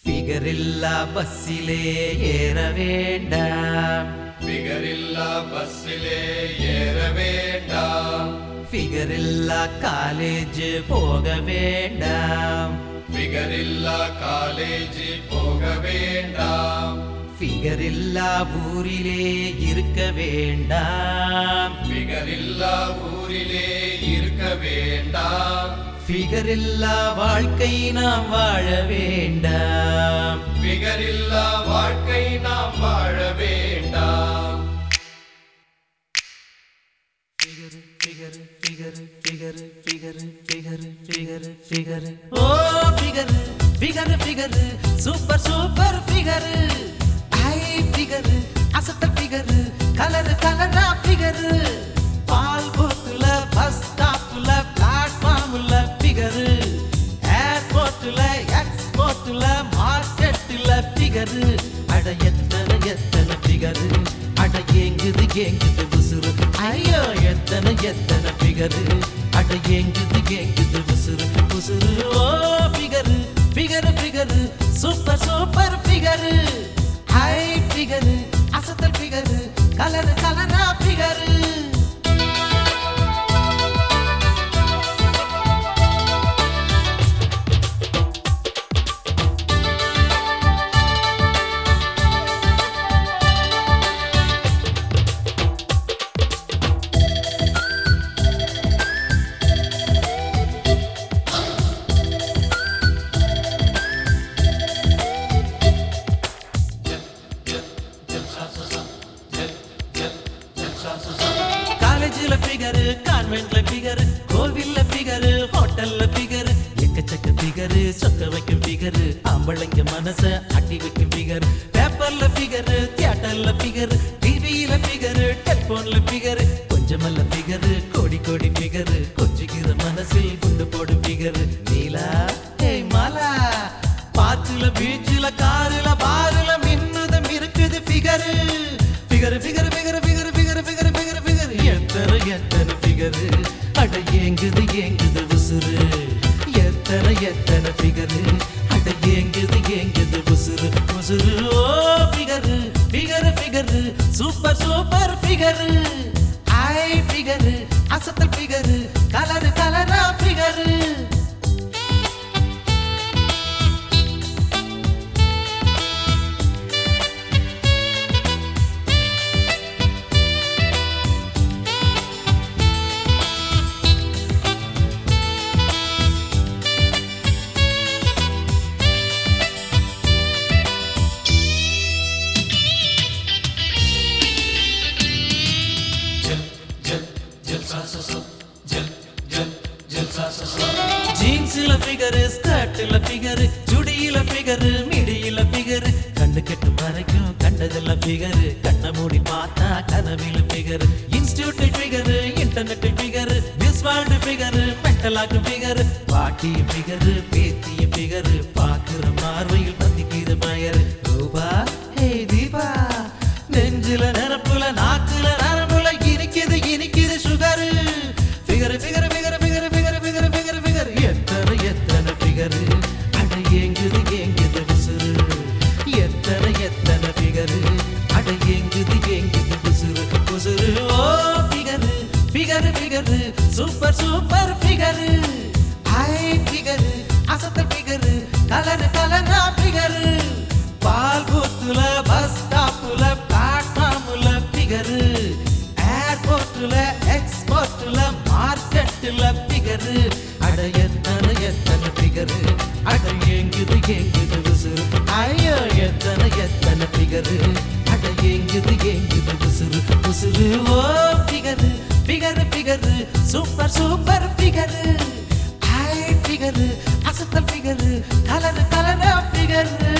ஃபிகரில்லா பஸ்ஸிலே ஏற வேண்டாம் பிகரில்லா பஸ்ஸிலே ஏற வேண்டாம் ஃபிகரில்லா காலேஜ் போக வேண்டாம் பிகரில்லா காலேஜ் போக வேண்டாம் ஃபிகரில்லா ஊரிலே இருக்க வேண்டாம் பிகரில்லா ஊரிலே இருக்க வேண்டாம் ஃபிகரில்லா வாழ்க்கை நாம் வாழ வேண்டாம் பிகரில்லா வாழ்க்கை நாம் வாழ வேண்டாம் figure figure figure figure figure figure figure figure oh figure figure figure super super figure ஐ ஃபிகர் அசத்தல் ஃபிகர் கலர் கலரா ஃபிகர் பால் போத்துல பஸ் ஸ்டாப்ல பிளாட்ஃபார்ம்ல ஃபிகர் ஏர்போர்ட்ல எக்ஸ்போர்ட்ல மார்க்கெட்ல ஃபிகர் அட எத்தனை எத்தனை ஃபிகர் அட ஏங்குது ஏங்குது உசுறு ஐயோ எத்தனை எத்தனை ஃபிகர் அட ஏங்குது ஏங்குது உசுறு உசுறு oh figure figure figure super super figure hi figure அசத்தல் ஃபிகர் கலர் கலரா ஃபிகர் காலேஜ்ல ஃபிகர் கான்வென்ட்ல ஃபிகர் கோவில்ல ஃபிகர் ஹோட்டல்ல ஃபிகர் எக்கச்சக்க ஃபிகர் சொக்க வைக்கும் ஃபிகர் ஆம்பளைங்க மனச அட்டி வைக்கும் ஃபிகர் பேப்பர்ல ஃபிகர் தியேட்டர்ல ஃபிகர் டிவியில ஃபிகர் டெலிபோன்ல ஃபிகர் கொஞ்சமல்ல ஃபிகர் கோடி கோடி ஃபிகர் கொஞ்சிக்கிற மனசில் குண்டு போடும் ஃபிகர் நீலா ஏய் மாலா பாத்துல பீச்சுல காருல பாருல மின்னுதம் இருக்குது figure figure figure figure figure figure figure figure figure எத்தனை எத்தனை ஃபிகர் அட ஏங்குது ஏங்குது உசுறு எத்தனை எத்தனை ஃபிகர் அட ஏங்குது ஏங்குது உசுறு உசுறு oh figure figure figure super super figure ஐ ஃபிகர் அசத்தல் ஃபிகர் கலர் கலரா ஃபிகர் ஜீன்ஸ்ல ஃபிகர் ஸ்கர்ட்ல ஃபிகர் சுடியில ஃபிகர் மிடியில ஃபிகர் கண்ணு கெட்டு மறைக்கும் கண்டதெல்லாம் ஃபிகர் கண்ண மூடி பார்த்தா கனவில figure institute figure internet figure miss world figure மென்டலாக்கு ஃபிகர் பாட்டி ஃபிகர் பேத்திய ஃபிகர் பாக்குற பார்வையில் பத்திக்கிற பயர் ரூபா ஹே தீபா நெஞ்சில நரப்புல நாக்குல நரம்புல இனிக்குது இனிக்குது sugar figure figure figure figure figure figure figure figure எத்தனை எத்தனை ஃபிகர் அட ஏங்குது ஏங்குது உசுறு எத்தனை எத்தனை ஃபிகர் அட ஏங்குது ஏங்குது உசுறு உசுறு oh figure figure figure super super figure hi figure அசத்தல் ஃபிகர் கலர் கலரா ஃபிகர் பால் பூத்துல பஸ் ஸ்டாப்ல பிளாட்ஃபார்ம்ல ஃபிகர் ஏர்போர்ட்ல எக்ஸ்போர்ட்ல மார்க்கெட்ல ஃபிகர் அட எத்தனை எத்தனை ஃபிகர் அட எங்குது எங்குது உசுறு ஐயோ எத்தனை எத்தனை ஃபிகர் அட எங்குது எங்குது உசுறு உசுறு oh figure figure figure super super figure hi figure அசத்தல் ஃபிகர் கலர் கலரா ஃபிகர்